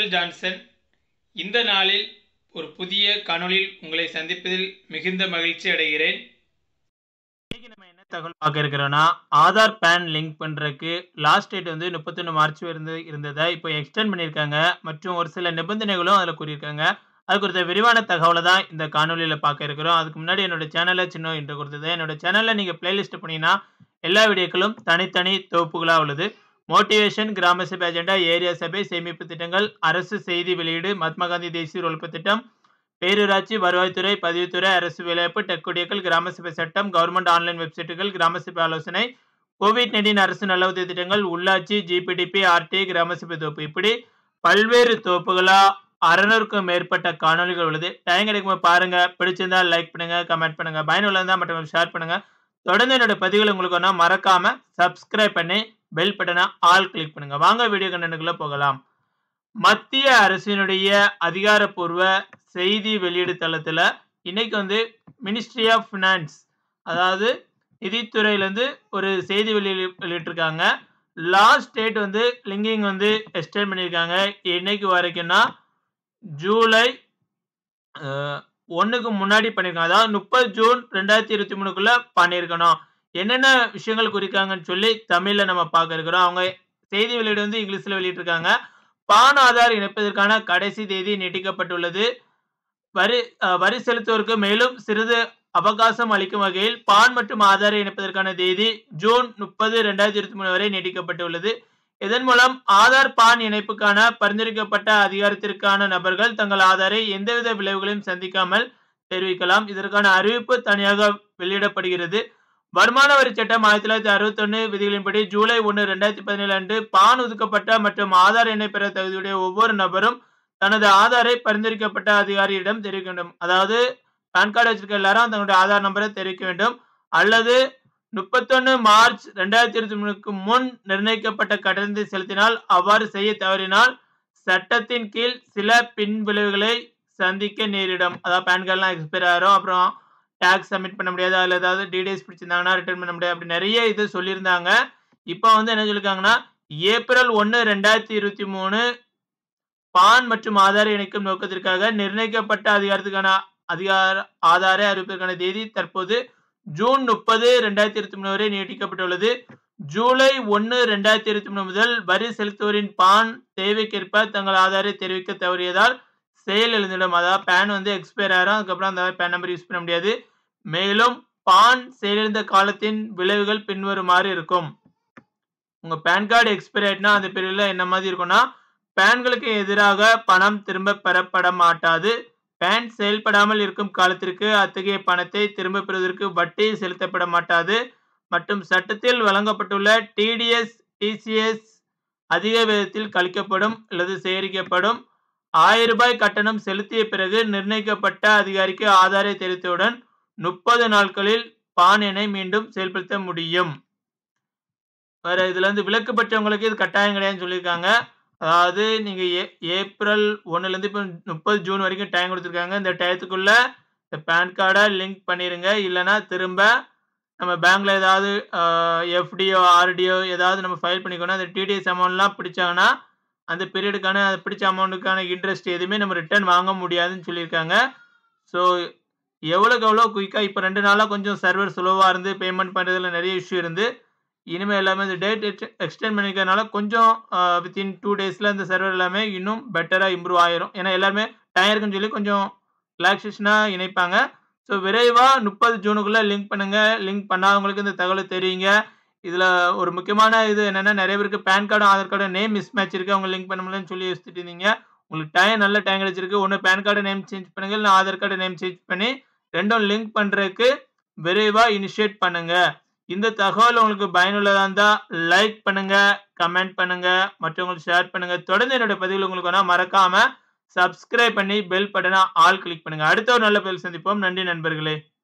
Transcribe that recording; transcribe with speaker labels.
Speaker 1: Michael Johnson இந்த நாளில் ஒரு புதிய காணொளியில் உங்களை சந்திப்பதில் மிகுந்த மகிழ்ச்சி அடைகிறேன் இன்னைக்கு நம்ம என்ன தகவல் பார்க்க இருக்கிறோம்னா ஆதார் பேன் லிங்க் பண்ணுறதுக்கு லாஸ்ட் டேட் வந்து முப்பத்தொன்று மார்ச் இருந்து இருந்ததை இப்போ எக்ஸ்டெண்ட் பண்ணியிருக்காங்க மற்றும் ஒரு சில நிபந்தனைகளும் அதில் கூறியிருக்காங்க அது குறித்த விரிவான தகவலை தான் இந்த காணொலியில் பார்க்க இருக்கிறோம் அதுக்கு முன்னாடி என்னோட சேனலை சின்ன இன்று கொடுத்தது என்னோட சேனலில் நீங்கள் பிளேலிஸ்ட் பண்ணிங்கன்னா எல்லா வீடியோக்களும் தனித்தனி தொகுப்புகளாக உள்ளது மோட்டிவேஷன் கிராம சபை அஜெண்டா ஏரியா சபை சேமிப்பு திட்டங்கள் அரசு செய்தி வெளியீடு மகாத்மா காந்தி தேசிய ஒழிப்பு திட்டம் பேரூராட்சி வருவாய்த்துறை பதிவுத்துறை அரசு வேலைவாய்ப்பு டெக்குடியக்கள் கிராம சபை சட்டம் கவர்மெண்ட் ஆன்லைன் வெப்சைட்டுகள் கிராம சபை ஆலோசனை கோவிட் நைன்டீன் அரசு நல்ல உதவி திட்டங்கள் உள்ளாட்சி ஜிபிடிபி ஆர்டி கிராம சபை தொகுப்பு இப்படி பல்வேறு தொகுப்புகளா அறநூறுக்கும் மேற்பட்ட காணொலிகள் உள்ளது டைம் கிடைக்கும் பாருங்க பிடிச்சிருந்தா லைக் பண்ணுங்க கமெண்ட் பண்ணுங்க பயனுள்ள இருந்தால் மட்டும் ஷேர் பண்ணுங்க தொடர்ந்து என்னோட பதிவுகள் உங்களுக்கு ஒன்றா மறக்காம சப்ஸ்கிரைப் பண்ணி பெல் பட்டனை ஆல் கிளிக் பண்ணுங்க வாங்க வீடியோ கண்டனுக்குள்ள போகலாம் மத்திய அரசினுடைய அதிகாரப்பூர்வ செய்தி வெளியீடு தளத்தில் இன்னைக்கு வந்து மினிஸ்ட்ரி ஆஃப் ஃபினான்ஸ் அதாவது நிதித்துறையிலேருந்து ஒரு செய்தி வெளியீடு வெளியிட்டிருக்காங்க லாஸ்ட் டேட் வந்து லிங்கிங் வந்து எக்ஸ்டெண்ட் பண்ணியிருக்காங்க இன்னைக்கு வரைக்கும்னா ஜூலை ஒன்றுக்கு முன்னாடி பண்ணியிருக்காங்க அதாவது முப்பது ஜூன் ரெண்டாயிரத்தி இருபத்தி மூணுக்குள்ளே பண்ணியிருக்கணும் என்னென்ன விஷயங்கள் குறிக்காங்கன்னு சொல்லி தமிழில் நம்ம பார்க்க இருக்கிறோம் அவங்க செய்தி வெளியீடு வந்து இங்கிலீஷில் வெளியிட்டிருக்காங்க பான் ஆதார் இணைப்பதற்கான கடைசி தேதி நீட்டிக்கப்பட்டுள்ளது வரி வரி செலுத்துவோருக்கு மேலும் சிறிது அவகாசம் அளிக்கும் வகையில் பான் மற்றும் ஆதாரை இணைப்பதற்கான தேதி ஜூன் முப்பது ரெண்டாயிரத்தி இருபத்தி மூணு வரை நீட்டிக்கப்பட்டுள்ளது இதன் மூலம் ஆதார் பான் இணைப்புக்கான பரிந்துரைக்கப்பட்ட அதிகாரத்திற்கான நபர்கள் தங்கள் ஆதாரை எந்தவித விளைவுகளையும் சந்திக்காமல் தெரிவிக்கலாம் இதற்கான அறிவிப்பு தனியாக வெளியிடப்படுகிறது வருமான வரி சட்டம் ஆயிரத்தி தொள்ளாயிரத்தி அறுபத்தொன்னு விதிகளின்படி ஜூலை ஒன்று ரெண்டாயிரத்தி பதினேழு அன்று பான் ஒதுக்கப்பட்ட மற்றும் ஆதார் எண்ணை பெற தகுதியுடைய ஒவ்வொரு நபரும் தனது ஆதாரை பரிந்துரைக்கப்பட்ட அதிகாரியிடம் தெரிவிக்க வேண்டும் அதாவது பேன் கார்டு வச்சிருக்க எல்லாரும் தங்களுடைய ஆதார் நம்பரை தெரிவிக்க வேண்டும் அல்லது முப்பத்தொன்னு மார்ச் ரெண்டாயிரத்தி இருபத்தி மூணுக்கு முன் நிர்ணயிக்கப்பட்ட கட்டணத்தை செலுத்தினால் அவ்வாறு செய்ய தவறினால் சட்டத்தின் கீழ் சில பின் விளைவுகளை சந்திக்க நேரிடும் அதாவது பேன் கார்டெலாம் எக்ஸ்பயர் ஆகிரும் அப்புறம் டேக்ஸ் சப்மிட் பண்ண முடியாது அதில் ஏதாவது டீடைல்ஸ் பிடிச்சிருந்தாங்கன்னா ரிட்டர்ன் பண்ண முடியாது அப்படி நிறைய இது சொல்லியிருந்தாங்க இப்போ வந்து என்ன சொல்லியிருக்காங்கன்னா ஏப்ரல் ஒன்று ரெண்டாயிரத்தி இருபத்தி மூணு பான் மற்றும் ஆதாரை இணைக்கும் நோக்கத்திற்காக நிர்ணயிக்கப்பட்ட அதிகாரத்துக்கான அதிகார ஆதாரை அறிவிப்பதற்கான தேதி தற்போது ஜூன் முப்பது ரெண்டாயிரத்தி இருபத்தி மூணு வரை நீட்டிக்கப்பட்டுள்ளது ஜூலை ஒன்று ரெண்டாயிரத்தி இருபத்தி மூணு முதல் வரி செலுத்துவோரின் பான் தேவைக்கேற்ப தங்கள் ஆதாரை தெரிவிக்க தவறியதால் செயல் எழுந்திடும் அதாவது பேன் வந்து எக்ஸ்பயர் ஆகிரும் அதுக்கப்புறம் அந்த பேன் நம்பர் யூஸ் பண்ண முடியாது மேலும் பான் செயலிழந்த காலத்தின் விளைவுகள் பின்வருமாறு இருக்கும் உங்கள் பேன் கார்டு எக்ஸ்பயர் ஆயிட்டுனா அந்த பீரியடில் என்ன மாதிரி இருக்கும்னா பேன்களுக்கு எதிராக பணம் திரும்ப பெறப்பட மாட்டாது பேன் செயல்படாமல் இருக்கும் காலத்திற்கு அத்தகைய பணத்தை திரும்ப பெறுவதற்கு வட்டி செலுத்தப்பட மாட்டாது மற்றும் சட்டத்தில் வழங்கப்பட்டுள்ள டிடிஎஸ் டிசிஎஸ் அதிக விதத்தில் கழிக்கப்படும் அல்லது சேகரிக்கப்படும் ஆயிரம் ரூபாய் கட்டணம் செலுத்திய பிறகு நிர்ணயிக்கப்பட்ட அதிகாரிக்கு ஆதாரை தெரிவித்தவுடன் முப்பது நாட்களில் பான் எண்ணை மீண்டும் செயல்படுத்த முடியும் வேற இதுல இருந்து விலக்கு பெற்றவங்களுக்கு இது கட்டாயம் கிடையாதுன்னு சொல்லியிருக்காங்க அதாவது நீங்க ஏ ஏப்ரல் ஒன்னுலேருந்து இப்போ முப்பது ஜூன் வரைக்கும் டைம் கொடுத்துருக்காங்க இந்த டயத்துக்குள்ள இந்த பேன் கார்டை லிங்க் பண்ணிடுங்க இல்லைன்னா திரும்ப நம்ம பேங்க்ல ஏதாவது எஃப்டிஓ ஆர்டிஓ ஏதாவது நம்ம ஃபைல் பண்ணிக்கணும் அந்த டிடிஎஸ் அமௌண்ட்லாம் பிடிச்சாங்கன்னா அந்த பீரியடுக்கான பிடிச்ச அமௌண்ட்டுக்கான இன்ட்ரெஸ்ட் எதுவுமே நம்ம ரிட்டர்ன் வாங்க முடியாதுன்னு சொல்லியிருக்காங்க ஸோ எவ்வளோக்கு எவ்வளோ குயிக்காக இப்போ ரெண்டு நாளாக கொஞ்சம் சர்வர் ஸ்லோவாக இருந்து பேமெண்ட் பண்ணுறதுல நிறைய இஷ்யூ இருந்து இனிமேல் எல்லாமே இந்த டேட் எக்ஸ்டெண்ட் பண்ணிக்கிறதுனால கொஞ்சம் வித்தின் டூ டேஸில் இந்த சர்வர் எல்லாமே இன்னும் பெட்டராக இம்ப்ரூவ் ஆயிரும் ஏன்னா எல்லாருமே டைம் இருக்குன்னு சொல்லி கொஞ்சம் ரிலாக்ஸேஷனாக இணைப்பாங்க ஸோ விரைவாக முப்பது ஜூனுக்குள்ளே லிங்க் பண்ணுங்கள் லிங்க் பண்ணாதவங்களுக்கு இந்த தகவலை தெரியுங்க இதில் ஒரு முக்கியமான இது என்னென்னா நிறைய பேருக்கு பேன் கார்டும் ஆதார் கார்டும் நேம் மிஸ் மேட்ச் இருக்குது அவங்க லிங்க் பண்ண முடியலன்னு சொல்லி யோசிச்சுட்டு இருந்தீங்க உங்களுக்கு டைம் நல்ல டைம் கிடச்சிருக்கு ஒன்று பேன் கார்டு நேம் சேஞ்ச் பண்ணுங்கள் இல்லை ஆதார் கார்டு நேம் சேஞ்ச் பண்ணி ரெண்டும் லிங்க் பண்ணுறதுக்கு விரைவாக இனிஷியேட் பண்ணுங்கள் இந்த தகவல் உங்களுக்கு பயனுள்ளதாக இருந்தால் லைக் பண்ணுங்க கமெண்ட் பண்ணுங்க மற்றவங்களுக்கு ஷேர் பண்ணுங்க தொடர்ந்து என்னோட பதிவில் உங்களுக்கு வேணா மறக்காம சப்ஸ்கிரைப் பண்ணி பெல் பட்டனை ஆல் கிளிக் பண்ணுங்க அடுத்த ஒரு நல்ல பதில் சந்திப்போம் நன்றி நண்பர்களே